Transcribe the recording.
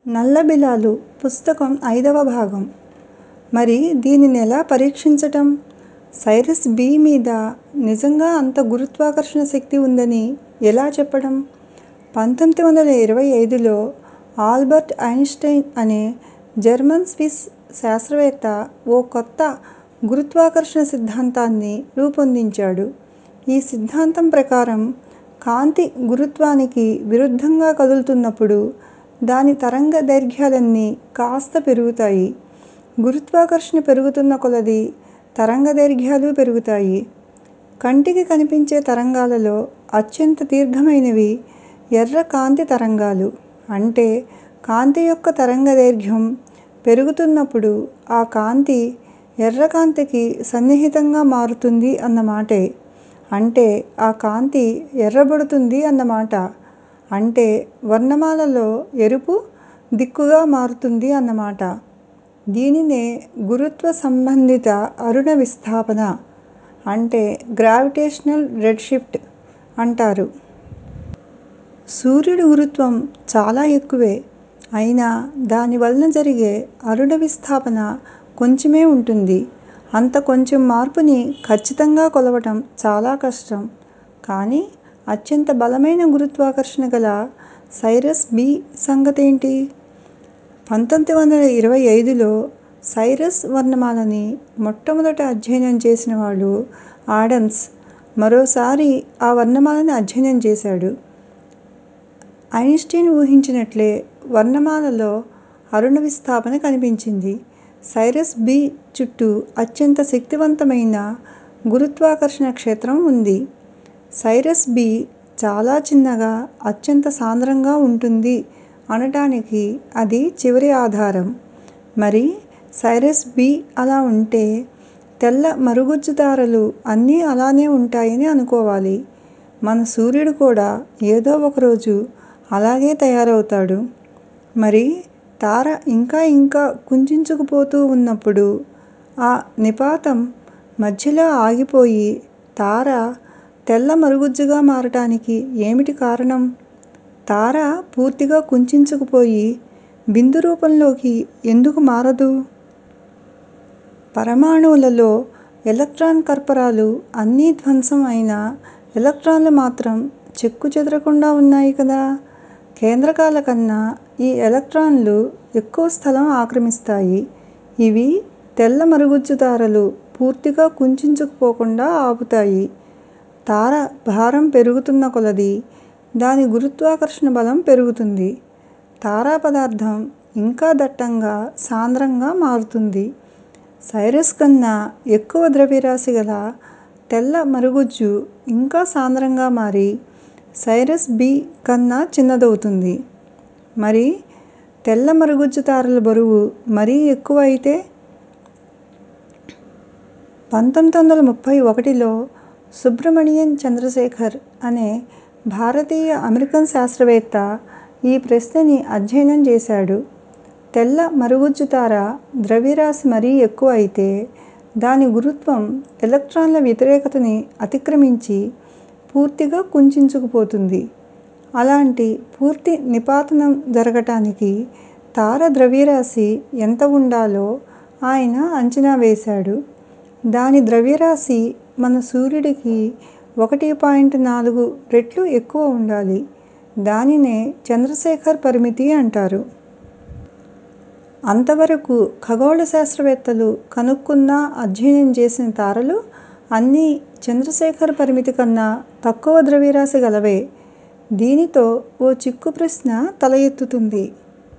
నల్లబిలాలు పుస్తకం ఐదవ భాగం మరి దీనినెలా పరీక్షించటం? సైరస్ బీ మీద నిజంగా అంత గురుత్వాకర్షణ శక్తి ఉందని ఎలా చెప్పడం? పంతొమ్మిది వందల ఇరవై ఐదులో ఆల్బర్ట్ ఐన్స్టైన్ అనే జర్మన్ స్విస్ శాస్త్రవేత్త ఓ కొత్త గురుత్వాకర్షణ సిద్ధాంతాన్ని రూపొందించాడు. ఈ సిద్ధాంతం ప్రకారం కాంతి గురుత్వానికి విరుద్ధంగా కదులుతున్నప్పుడు దాని తరంగ దైర్ఘ్యాలన్నీ కాస్త పెరుగుతాయి. గురుత్వాకర్షణ పెరుగుతున్న కొలదీ తరంగదైర్ఘ్యాలూ పెరుగుతాయి. కంటికి కనిపించే తరంగాలలో అత్యంత దీర్ఘమైనవి ఎర్ర కాంతి తరంగాలు. అంటే కాంతి యొక్క తరంగదైర్ఘ్యం పెరుగుతున్నప్పుడు ఆ కాంతి ఎర్రకాంతికి సన్నిహితంగా మారుతుంది అన్నమాటే. అంటే ఆ కాంతి ఎర్రబడుతుంది అన్నమాట. అంటే వర్ణమాలలో ఎరుపు దిక్కుగా మారుతుంది అన్నమాట. దీనినే గురుత్వ సంబంధిత అరుణ విస్థాపన అంటే గ్రావిటేషనల్ రెడ్ షిఫ్ట్ అంటారు. సూర్యుడి గురుత్వం చాలా ఎక్కువే. అయినా దాని వలన జరిగే అరుణ విస్థాపన కొంచెమే ఉంటుంది. అంత కొంచెం మార్పుని ఖచ్చితంగా కొలవటం చాలా కష్టం. కానీ అత్యంత బలమైన గురుత్వాకర్షణ గల సైరస్ బీ సంగతేంటి? పంతొమ్మిది వందల ఇరవై ఐదులో సైరస్ వర్ణమాలని మొట్టమొదట అధ్యయనం చేసినవాడు ఆడమ్స్ మరోసారి ఆ వర్ణమాలని అధ్యయనం చేశాడు. ఐన్స్టీన్ ఊహించినట్లే వర్ణమాలలో అరుణ విస్థాపన కనిపించింది. సైరస్ బీ చుట్టూ అత్యంత శక్తివంతమైన గురుత్వాకర్షణ క్షేత్రం ఉంది. సైరస్ బీ చాలా చిన్నగా అత్యంత సాంద్రంగా ఉంటుంది అనటానికి అది చివరి ఆధారం. మరి సైరస్ బీ అలా ఉంటే తెల్ల మరుగుజ్జు తారలు అన్నీ అలానే ఉంటాయని అనుకోవాలి. మన సూర్యుడు కూడా ఏదో ఒకరోజు అలాగే తయారవుతాడు. మరి తార ఇంకా ఇంకా కుంచించుకుపోతూ ఉన్నప్పుడు ఆ నిపాతం మధ్యలో ఆగిపోయి తార తెల్ల మరుగుజ్జుగా మారటానికి ఏమిటి కారణం? తార పూర్తిగా కుంచించుకుపోయి బిందు రూపంలోకి ఎందుకు మారదు? పరమాణువులలో ఎలక్ట్రాన్ కర్పరాలు అన్నీ ధ్వంసం అయినా ఎలక్ట్రాన్లు మాత్రం చెక్కుచెదరకుండా ఉన్నాయి కదా! కేంద్రకాల కన్నా ఈ ఎలక్ట్రాన్లు ఎక్కువ స్థలం ఆక్రమిస్తాయి. ఇవి తెల్ల మరుగుజ్జు తారలు పూర్తిగా కుంచించుకుపోకుండా ఆపుతాయి. తార భారం పెరుగుతున్న కొలదీ దాని గురుత్వాకర్షణ బలం పెరుగుతుంది. తారా పదార్థం ఇంకా దట్టంగా, సాంద్రంగా మారుతుంది. సైరస్ కన్నా ఎక్కువ ద్రవ్యరాశి గల తెల్ల మరుగుజ్జు ఇంకా సాంద్రంగా మారి సైరస్ బీ కన్నా చిన్నదవుతుంది. మరి తెల్ల మరుగుజ్జు తారల బరువు మరీ ఎక్కువ అయితే? పంతొమ్మిది వందల ముప్పై ఒకటిలో సుబ్రమణియన్ చంద్రశేఖర్ అనే భారతీయ అమెరికన్ శాస్త్రవేత్త ఈ ప్రశ్నని అధ్యయనం చేశాడు. తెల్ల మరుగుజ్జు తార ద్రవ్యరాశి మరీ ఎక్కువ అయితే దాని గురుత్వం ఎలక్ట్రాన్ల వ్యతిరేకతని అతిక్రమించి పూర్తిగా కుంచించుకుపోతుంది. అలాంటి పూర్తి నిపాతనం జరగటానికి తార ద్రవ్యరాశి ఎంత ఉండాలో ఆయన అంచనా వేశాడు. దాని ద్రవ్యరాశి మన సూర్యుడికి ఒకటి పాయింట్ నాలుగు రెట్లు ఎక్కువ ఉండాలి. దానినే చంద్రశేఖర్ పరిమితి అంటారు. అంతవరకు ఖగోళ శాస్త్రవేత్తలు కనుక్కున్న, అధ్యయనం చేసిన తారలు అన్నీ చంద్రశేఖర్ పరిమితి కన్నా తక్కువ ద్రవ్యరాశి గలవే. దీనితో ఓ చిక్కు ప్రశ్న తల ఎత్తుతుంది.